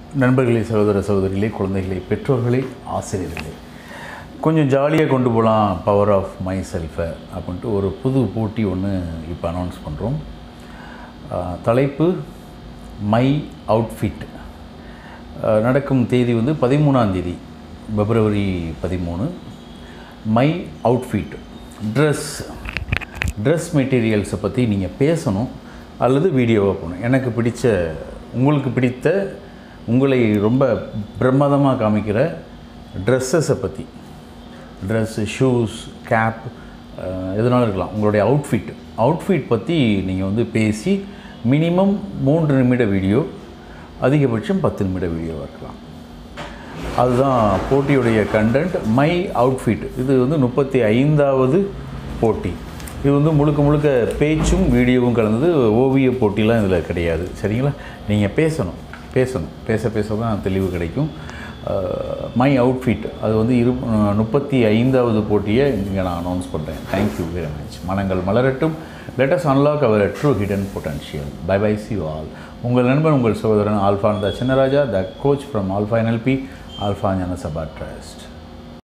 நண்பர்களே சகோதர சகோதரிகளே குழந்தைகளே பெற்றோர்களே ஆசிரியர்களே கொஞ்சம் ஜாலியாக கொண்டு போகலாம் பவர் ஆஃப் மை செல்ஃபை அப்படின்ட்டு ஒரு புது போட்டி ஒன்று இப்போ அனௌன்ஸ் பண்ணுறோம் தலைப்பு மை அவுட்ஃபிட் நடக்கும் தேதி வந்து பதிமூணாம் தேதி பிப்ரவரி பதிமூணு மை அவுட்ஃபிட் ட்ரெஸ் ட்ரெஸ் மெட்டீரியல்ஸை பற்றி நீங்கள் பேசணும் அல்லது வீடியோவாக போகணும் எனக்கு பிடிச்ச உங்களுக்கு பிடித்த உங்களை ரொம்ப பிரமாதமாக காமிக்கிற ட்ரெஸ்ஸஸை பற்றி ட்ரெஸ்ஸு ஷூஸ் கேப் எதனாலும் இருக்கலாம் உங்களுடைய அவுட்ஃபிட் அவுட்ஃபிட் பற்றி நீங்கள் வந்து பேசி மினிமம் மூன்று நிமிட வீடியோ அதிகபட்சம் பத்து நிமிட வீடியோவாக இருக்கலாம் அதுதான் போட்டியுடைய கண்டென்ட் மை அவுட்ஃபிட் இது வந்து முப்பத்தி ஐந்தாவது போட்டி இது வந்து முழுக்க முழுக்க பேச்சும் வீடியோவும் கலந்தது ஓவிய போட்டிலாம் இதில் கிடையாது சரிங்களா நீங்கள் பேசணும் பேசணும் பேச பேச தான் தெளிவு கிடைக்கும் மை அவுட்ஃபிட் அது வந்து இரு முப்பத்தி ஐந்தாவது போட்டியை இங்கே நான் அனௌன்ஸ் பண்ணுறேன் தேங்க்யூ வெரி மச் மனங்கள் மலரட்டும் let's unlock our true hidden potential bye bye see all உங்கள் நண்பன் உங்கள் சகோதரன் ஆல்ஃபான் the Chinnaraja the coach from Alpha NLP Alpha Gnana Sabha trust